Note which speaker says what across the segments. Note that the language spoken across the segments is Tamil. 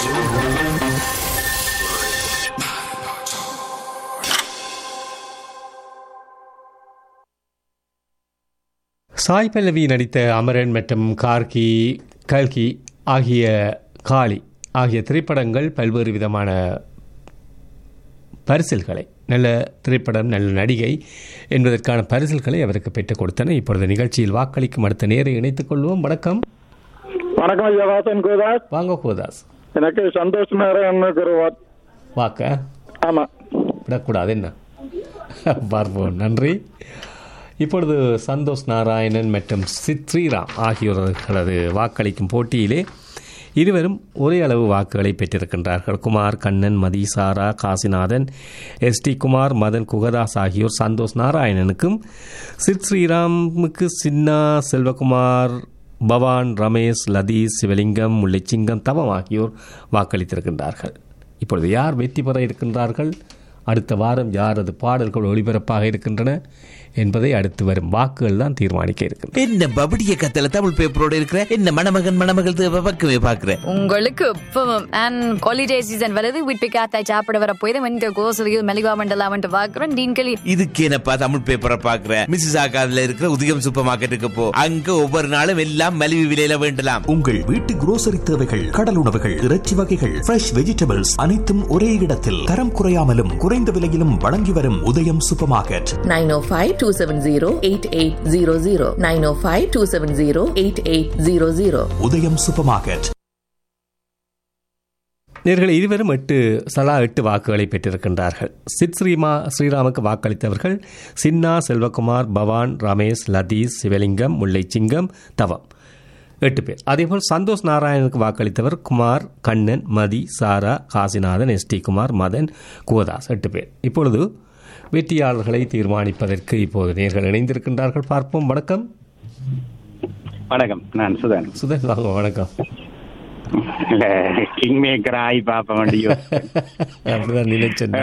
Speaker 1: சாய் பல்லவி நடித்த அமரன் மற்றும் கார்கி கல்கி ஆகிய காளி ஆகிய திரைப்படங்கள் பல்வேறு விதமான பரிசில்களை நல்ல திரைப்படம் நல்ல நடிகை என்பதற்கான பரிசில்களை அவருக்கு பெற்றுக் கொடுத்தன இப்பொழுது நிகழ்ச்சியில் வாக்களிக்கும் அடுத்த நேரை இணைத்துக் கொள்வோம் வணக்கம்
Speaker 2: வணக்கம் ஐயா வாசன் கோதாஸ்
Speaker 1: வாங்க கோதாஸ்
Speaker 2: எனக்கு சந்தோஷ் நாராயணனுக்கு ஒரு வாட்
Speaker 1: வாக்க
Speaker 2: ஆமா
Speaker 1: விடக்கூடாது என்ன பார்ப்போம் நன்றி இப்பொழுது சந்தோஷ் நாராயணன் மற்றும் சித் ஸ்ரீராம் ஆகியோர்களது வாக்களிக்கும் போட்டியிலே இருவரும் ஒரே அளவு வாக்குகளை பெற்றிருக்கின்றார்கள் குமார் கண்ணன் மதி சாரா காசிநாதன் எஸ் டி குமார் மதன் குகதாஸ் ஆகியோர் சந்தோஷ் நாராயணனுக்கும் சித் ஸ்ரீராமுக்கு சின்னா செல்வகுமார் பவான் ரமேஷ் லதீஷ் சிவலிங்கம் முல்லைச்சிங்கம் தவம் ஆகியோர் வாக்களித்திருக்கின்றார்கள் இப்பொழுது யார் வெற்றி பெற இருக்கின்றார்கள் அடுத்த வாரம் யாரது பாடல்கள் ஒளிபரப்பாக இருக்கின்றன என்பதை அடுத்து வரும் வாக்குகள் தான் தீர்மானிக்க இருக்கின்றன
Speaker 3: என்ன பபடிய கத்தல தமிழ் பேப்பரோட இருக்கிற என்ன மணமகன் மணமகள் தேவை பக்கமே பாக்குறேன்
Speaker 4: உங்களுக்கு இப்பவும் அண்ட் ஹாலிடே சீசன் வருது வீட்டு காத்தாய் சாப்பிட வர போய் இந்த கோசலியில் மெலிவா மண்டலாமன்ட்டு பார்க்குறோம் நீங்களே
Speaker 3: இதுக்கு என்னப்பா தமிழ் பேப்பரை பாக்குற மிஸ்ஸஸ் ஆகாதுல இருக்கிற உதயம் சூப்பர் மார்க்கெட்டுக்கு போ அங்க ஒவ்வொரு நாளும் எல்லாம் மலிவு விலையில வேண்டலாம்
Speaker 5: உங்கள் வீட்டு குரோசரி தேவைகள் கடல் உணவுகள் இறைச்சி வகைகள் ஃப்ரெஷ் வெஜிடபிள்ஸ் அனைத்தும் ஒரே இடத்தில் தரம் குறையாமலும் குறைந்த விலையிலும் வழங்கி வரும் உதயம் சூப்பர் மார்க்கெட்
Speaker 6: 905-270-8800 905-270-8800
Speaker 5: உதயம் சூப்பர் மார்க்கெட்
Speaker 1: நேர்கள் இருவரும் எட்டு சலா எட்டு வாக்குகளை பெற்றிருக்கின்றார்கள் சித் ஸ்ரீமா ஸ்ரீராமுக்கு வாக்களித்தவர்கள் சின்னா செல்வகுமார் பவான் ரமேஷ் லதீஷ் சிவலிங்கம் முல்லைச்சிங்கம் தவம் எட்டு பேர் அதேபோல் சந்தோஷ் நாராயணனுக்கு வாக்களித்தவர் குமார் கண்ணன் மதி சாரா காசிநாதன் எஸ் டி குமார் மதன் கோதாஸ் எட்டு பேர் இப்பொழுது வெற்றியாளர்களை தீர்மானிப்பதற்கு இப்போது நேர்கள் இணைந்திருக்கின்றார்கள் பார்ப்போம் வணக்கம்
Speaker 7: வணக்கம் நான் சுதன்
Speaker 1: சுதன் வாங்க வணக்கம்
Speaker 7: இல்ல கிங் மேக்கர் ஆகி பார்ப்ப வேண்டிய
Speaker 1: அப்படிதான் நினைச்சேன்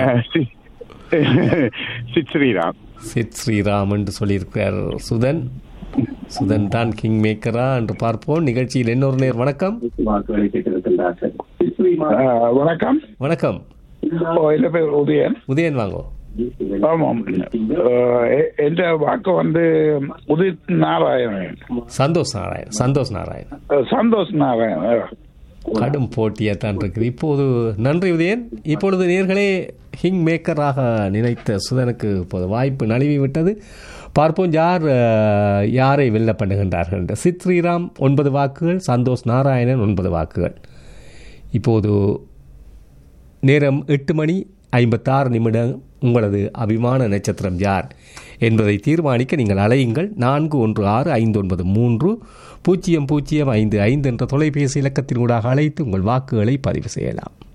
Speaker 7: சித் ஸ்ரீராம்
Speaker 1: சித் ஸ்ரீராம் என்று சொல்லியிருக்கிறார் சுதன் சுதன் தான் கிங் மேக்கரா என்று பார்ப்போம் நிகழ்ச்சியில் இன்னொரு நேர் வணக்கம்
Speaker 2: வணக்கம்
Speaker 1: வணக்கம்
Speaker 2: ஓ, என் பேர் உதயன்
Speaker 1: உதயன் வாங்கோ
Speaker 2: ஆமாம் அஹ், எ- என்ற வாக்கு வந்து உதித் நாராயணன்
Speaker 1: சந்தோஷ் நாராயண் சந்தோஷ் நாராயண்
Speaker 2: அஹ், சந்தோஷ் நாராயணன்
Speaker 1: கடும் போட்டியாக தான் இருக்குது இப்போது நன்றி உதயன் இப்பொழுது நேர்களே கிங் மேக்கராக நினைத்த சுதனுக்கு இப்போது வாய்ப்பு நழுவி விட்டது பார்ப்போம் யார் அஹ், யாரை வெல்ல பண்ணுகின்றார்கள் என்று சித் ஸ்ரீராம் ஒன்பது வாக்குகள் சந்தோஷ் நாராயணன் ஒன்பது வாக்குகள் இப்போது நேரம் எட்டு மணி ஐம்பத்தாறு நிமிடம் உங்களது அபிமான நட்சத்திரம் யார் என்பதை தீர்மானிக்க நீங்கள் அலையுங்கள் நான்கு ஒன்று ஆறு ஐந்து ஒன்பது மூன்று பூஜ்ஜியம் பூஜ்ஜியம் ஐந்து ஐந்து என்ற தொலைபேசி இலக்கத்தின் ஊடாக அழைத்து உங்கள் வாக்குகளை பதிவு செய்யலாம்